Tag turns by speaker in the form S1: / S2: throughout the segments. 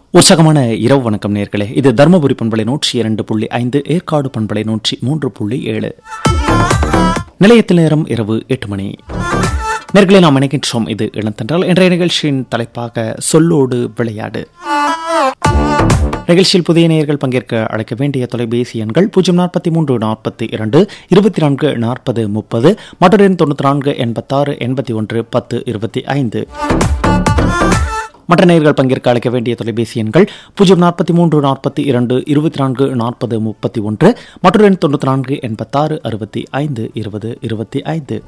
S1: உற்சாகமான இரவு வணக்கம் நேர்களே இது தருமபுரி பண்பலை நூற்றி இரண்டு புள்ளி ஐந்து ஏற்காடு பண்பலை நூற்றி மூன்று புள்ளி ஏழு நிலையத்தில் நேரம் இரவு எட்டு மணி நேர்களை நாம் இணைக்கின்றோம் இது இளந்தென்றால் இன்றைய நிகழ்ச்சியின் தலைப்பாக சொல்லோடு விளையாடு நிகழ்ச்சியில் புதிய நேயர்கள் பங்கேற்க அழைக்க வேண்டிய தொலைபேசி எண்கள் பூஜ்ஜியம் நாற்பத்தி மூன்று நாற்பத்தி இரண்டு இருபத்தி நான்கு நாற்பது முப்பது மற்றொரு எண் தொண்ணூற்றி நான்கு எண்பத்தாறு எண்பத்தி ஒன்று பத்து இருபத்தி ஐந்து மற்ற நேயர்கள் பங்கேற்க அழைக்க வேண்டிய தொலைபேசி எண்கள் பூஜ்ஜியம் நாற்பத்தி மூன்று நாற்பத்தி இரண்டு இருபத்தி நான்கு நாற்பது முப்பத்தி ஒன்று மற்றொரு எண் தொண்ணூற்றி நான்கு எண்பத்தாறு அறுபத்தி ஐந்து இருபது இருபத்தி ஐந்து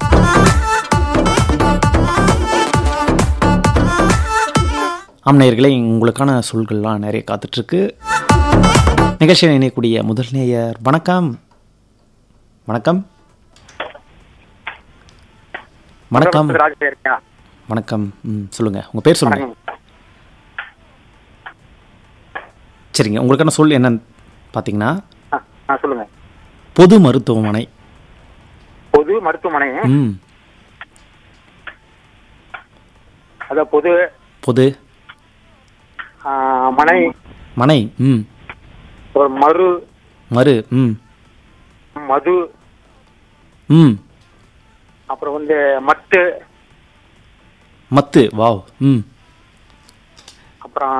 S1: ஆம் நேயர்களே உங்களுக்கான சொல்கள்லாம் நிறைய காத்துட்ருக்கு நிகழ்ச்சியில் இணையக்கூடிய முதல் நேயர் வணக்கம் வணக்கம் வணக்கம்
S2: ராஜ் இருக்கா
S1: வணக்கம் ம் சொல்லுங்க உங்க பேர் சொல்லுங்க சரிங்க உங்களுக்கான சொல் என்னன்னு பார்த்தீங்கன்னா
S2: ஆ சொல்லுங்க
S1: பொது மருத்துவமனை
S2: பொது மருத்துவமனை
S1: ம்
S2: அதான் பொது
S1: பொது
S2: ஆ, மனை
S1: மனை ம்
S2: ஒரு மறு
S1: மறு ம்
S2: மது
S1: ம்
S2: அப்புறம் வந்து மட்டு
S1: மத்து வாவ் ம்
S2: அப்புறம்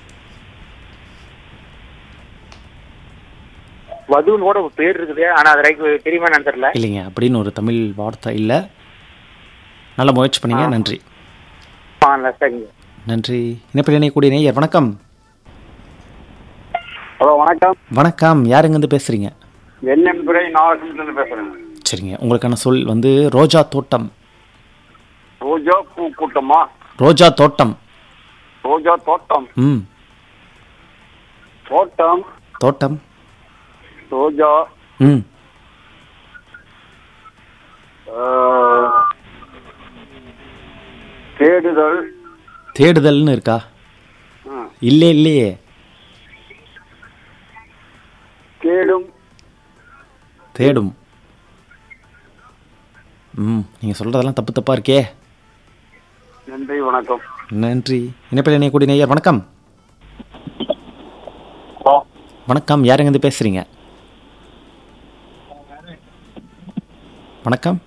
S2: வதுன்னு கூட ஒரு பேர் இருக்குது ஆனா அது ரைக்கு தெரியுமா என்னன்னு தெரியல
S1: இல்லைங்க அப்படின்னு ஒரு தமிழ் வார்த்தை இல்லை நல்ல முயற்சி பண்ணீங்க நன்றி
S2: ஆ, இல்ல, சரிங்க
S1: நன்றி இணைப்பில் இணையக்கூடிய நேயர் வணக்கம்
S2: ஹலோ வணக்கம்
S1: வணக்கம் யாருங்கேருந்து பேசுறீங்க
S2: என்என் துறை நாகசிலிருந்து பேசுறேன்
S1: சரிங்க உங்களுக்கான சொல் வந்து ரோஜா தோட்டம்
S2: ரோஜா பூ கூட்டமா
S1: ரோஜா தோட்டம்
S2: ரோஜா தோட்டம்
S1: ம்
S2: தோட்டம்
S1: தோட்டம்
S2: ரோஜா
S1: ம்
S2: தேடுதல்
S1: தேடுதல்னு இருக்கா இல்லை இல்லையே
S2: தேடும்
S1: தேடும் ம் நீங்கள் சொல்கிறதெல்லாம் தப்பு தப்பாக இருக்கே
S2: நன்றி வணக்கம்
S1: நன்றி இணைப்பில் இணையக்கூடிய நேயர் வணக்கம் வணக்கம் யாருங்கேருந்து பேசுகிறீங்க வணக்கம்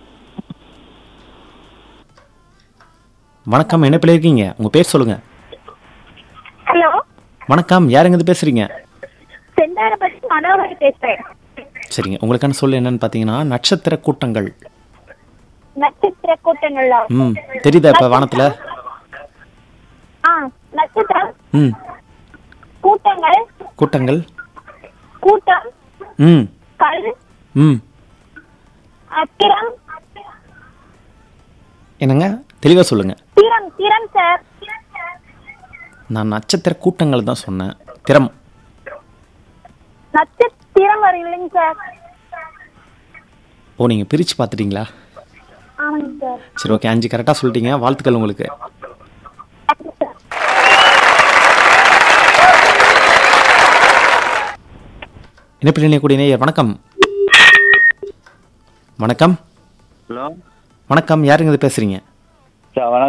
S1: வணக்கம் இணைப்பில் இருக்கீங்க உங்கள் பேர் சொல்லுங்கள்
S3: ஹலோ
S1: வணக்கம் யாருங்கேருந்து பேசுகிறீங்க
S3: செந்தாரப்பட்டி மனோகர் பேசுறேன்
S1: சரிங்க உங்களுக்கான சொல் என்னன்னு பார்த்தீங்கன்னா நட்சத்திர கூட்டங்கள்
S3: நட்சத்திர கூட்டங்களா
S1: ம் தெரியுதா இப்போ வானத்தில்
S3: ஆ நட்சத்திரம்
S1: ம்
S3: கூட்டங்கள்
S1: கூட்டங்கள்
S3: கூட்டம்
S1: ம்
S3: கல்
S1: ம்
S3: அத்திரம்
S1: என்னங்க தெளிவாக சொல்லுங்கள்
S3: திறம் திறம் சார்
S1: நான் நட்சத்திர கூட்டங்கள் தான் சொன்னேன் திறம்
S3: நட்சத்திரம் வரும் இல்லைங்க சார்
S1: ஓ நீங்கள் பிரித்து பார்த்துட்டீங்களா
S3: ஆமாங்க சார்
S1: சரி ஓகே அஞ்சு கரெக்டாக சொல்லிட்டீங்க வாழ்த்துக்கள் உங்களுக்கு
S3: தேங்க்யூ சார்
S1: இணைப்பில் இணையக்கூடிய நேயர் வணக்கம் வணக்கம்
S4: ஹலோ
S1: வணக்கம் யாருங்க இது பேசுகிறீங்க
S4: சார் வணக்கம்